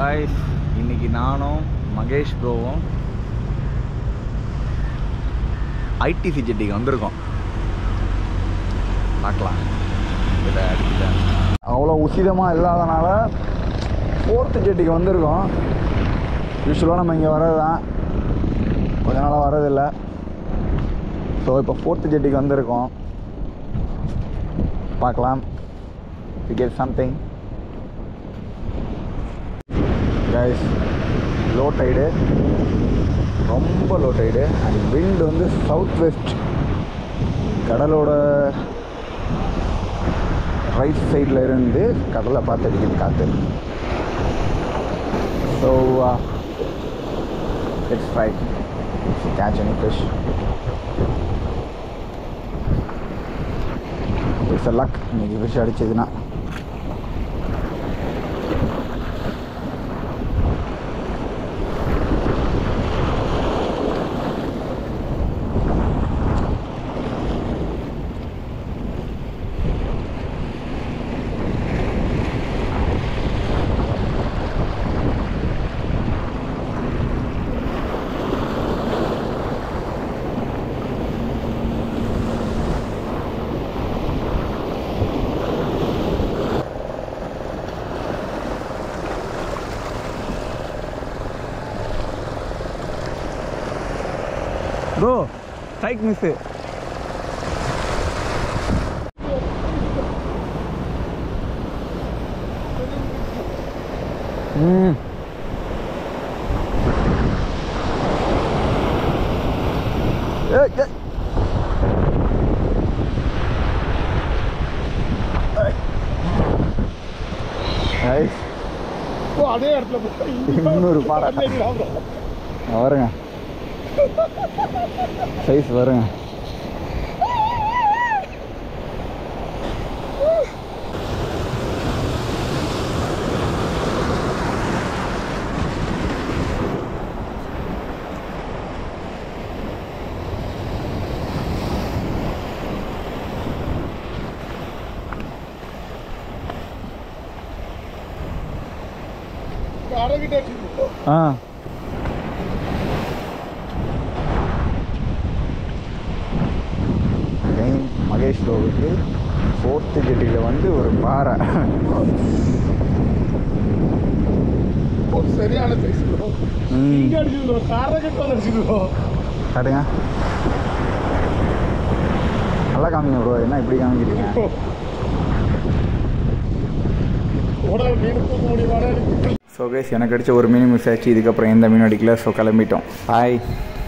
Guys இன்னைக்கு நானும் Mahesh ப்ரோவும் ITC ஜெட்டிக்கு வந்திருக்கோம் பார்க்கலாம் இதை அடிச்சுட்டேன் அவ்வளோ உசிதமாக இல்லாதனால ஃபோர்த்து ஜெட்டிக்கு வந்திருக்கோம் யூஸ்வலாக நம்ம இங்கே வர்றது தான் கொஞ்ச நாளாக வர்றதில்லை ஸோ இப்போ ஃபோர்த்து ஜெட்டிக்கு வந்திருக்கோம் பார்க்கலாம் to get something guys low tide ரொம்ப லோ டைடு அண்ட் விண்ட் வந்து சவுத் வெஸ்ட் கடலோட ரைட் சைடில் இருந்து கடலை பார்த்து அடிக்குது காற்று so it's try catch any fish it's a luck இன்னைக்கு ஃபிஷ் அடிச்சதுன்னா ப்ரோ ஸ்ட்ரைக் மிஸ்ஸு ம் ஏய், ஏய். ஏய். ஏய், ஓ, அதே இடத்துல போய் இன்னொரு பாறை வருங்க சைஸ் வருங்க அரைக்கிட்ட வச்சுக்கோ ஆ Again, மகேஷ் ரோவுக்கு ஃபோர்த்து ஜெட்டியில் வந்து ஒரு பாறை ஒரு சரியான சைஸ் ப்ரோ ம். இங்க அடிச்சுக்கோ அரைக்கிட்ட வந்து அடிச்சுக்கோ காட்டுங்க நல்லா காமிங்க ப்ரோ என்ன இப்படி காமிக்கிறீங்க உடல் மீன் தூக்க முடியுமாடா ஸோ கைஸ் எனக்கு அடிச்ச ஒரு மீன் மிஸ் ஆச்சு இதுக்கப்புறம் எந்த மீன் அடிக்கல ஸோ கிளம்பிட்டோம் பாய்